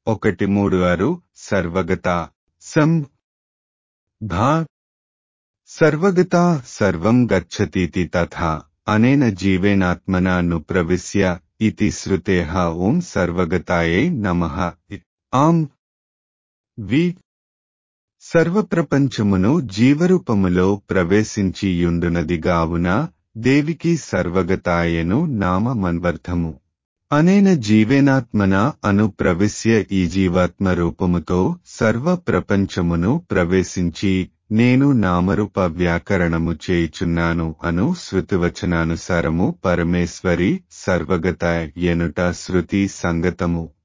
ఒకటి మూడు ఆరు సర్వగత సం భా సర్వగత సర్వం గచ్చతీతి తథా అనేన జీవేనాత్మనా ను ప్రవిశ్య ఇతి శృతేః ఓం సర్వగతాయై నమః ఆం వి సర్వప్రపంచమును జీవరూపములో ప్రవేశించి యుండునది గావున దేవికి సర్వగతాయను నామ మన్వర్థము అనేన జీవేనాత్మన అను ప్రవిశ్య ఈ జీవాత్మ రూపముతో సర్వ ప్రపంచమును ప్రవేశించి నేను నామరూప వ్యాకరణము చేయుచున్నాను అను శృతివచనానుసారము పరమేశ్వరి సర్వగత ఎనుట శృతి సంగతము